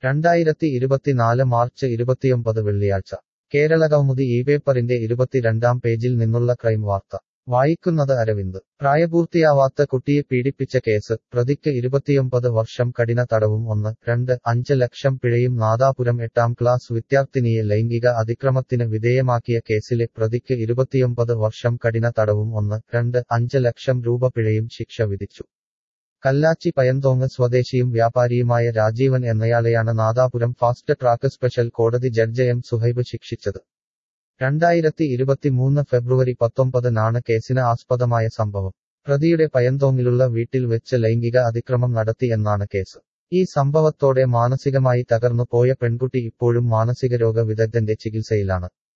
രണ്ടായിരത്തി ഇരുപത്തിനാല് മാർച്ച് ഇരുപത്തിയൊമ്പത് വെള്ളിയാഴ്ച കേരളകൗമുദി ഈ പേപ്പറിന്റെ ഇരുപത്തിരണ്ടാം പേജിൽ നിന്നുള്ള ക്രൈം വാർത്ത വായിക്കുന്നത് അരവിന്ദ് പ്രായപൂർത്തിയാവാത്ത കുട്ടിയെ പീഡിപ്പിച്ച കേസ് പ്രതിക്ക് ഇരുപത്തിയൊമ്പത് വർഷം കഠിന തടവും ഒന്ന് രണ്ട് അഞ്ച് ലക്ഷം പിഴയും നാദാപുരം എട്ടാം ക്ലാസ് വിദ്യാർത്ഥിനിയെ ലൈംഗിക അതിക്രമത്തിന് വിധേയമാക്കിയ കേസിലെ പ്രതിക്ക് ഇരുപത്തിയൊമ്പത് വർഷം കഠിന തടവും ഒന്ന് രണ്ട് അഞ്ച് ലക്ഷം രൂപ പിഴയും ശിക്ഷ വിധിച്ചു കല്ലാച്ചി പയന്തോങ്ങ് സ്വദേശിയും വ്യാപാരിയുമായ രാജീവൻ എന്നയാളെയാണ് നാദാപുരം ഫാസ്റ്റ് ട്രാക്ക് സ്പെഷ്യൽ കോടതി ജഡ്ജ് എം സുഹൈബ് ശിക്ഷിച്ചത് രണ്ടായിരത്തി ഇരുപത്തിമൂന്ന് ഫെബ്രുവരി പത്തൊമ്പതിനാണ് കേസിന് ആസ്പദമായ സംഭവം പ്രതിയുടെ പയന്തോങ്ങിലുള്ള വീട്ടിൽ വെച്ച് ലൈംഗിക അതിക്രമം നടത്തി എന്നാണ് കേസ് ഈ സംഭവത്തോടെ മാനസികമായി തകർന്നു പോയ പെൺകുട്ടി ഇപ്പോഴും മാനസിക രോഗ വിദഗ്ധന്റെ ചികിത്സയിലാണ്